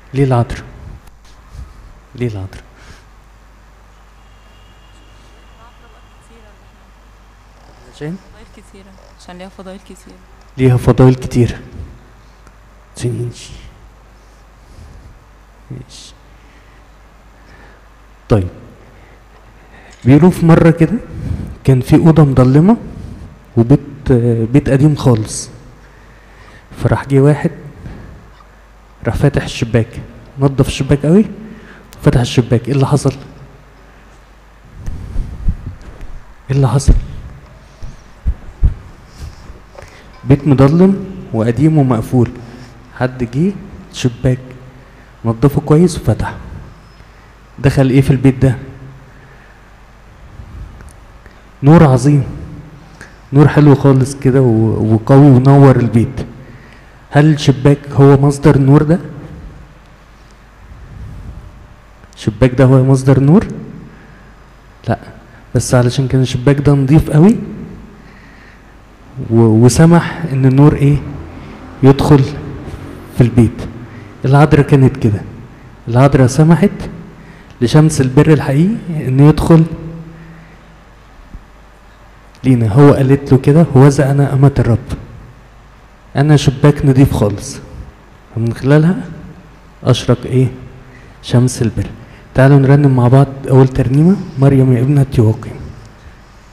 ليه العذراء ليه العذراء عشان فضائل كتيرة عشان ليها فضائل كتيرة ليها فضائل كتير ماشي ماشي طيب بيقولوا في مرة كده كان في أوضة مضلمة وبيت بيت قديم خالص فراح جه واحد راح فاتح الشباك نظف الشباك قوي فتح الشباك ايه اللي حصل؟ ايه اللي حصل؟ بيت مضلم وقديم ومقفول حد جه شباك نضفه كويس وفتحه دخل ايه في البيت ده نور عظيم نور حلو خالص كده و- وقوي ونور البيت هل الشباك هو مصدر النور ده الشباك ده هو مصدر النور لا بس علشان كان الشباك ده نضيف قوي و- وسمح ان النور ايه يدخل في البيت العذراء كانت كده العذراء سمحت لشمس البر الحقيقي انه يدخل لينا هو قالت له كده هوذا انا امة الرب انا شباك نضيف خالص ومن خلالها اشرق ايه شمس البر تعالوا نرنم مع بعض اول ترنيمه مريم يا ابنة يواقيم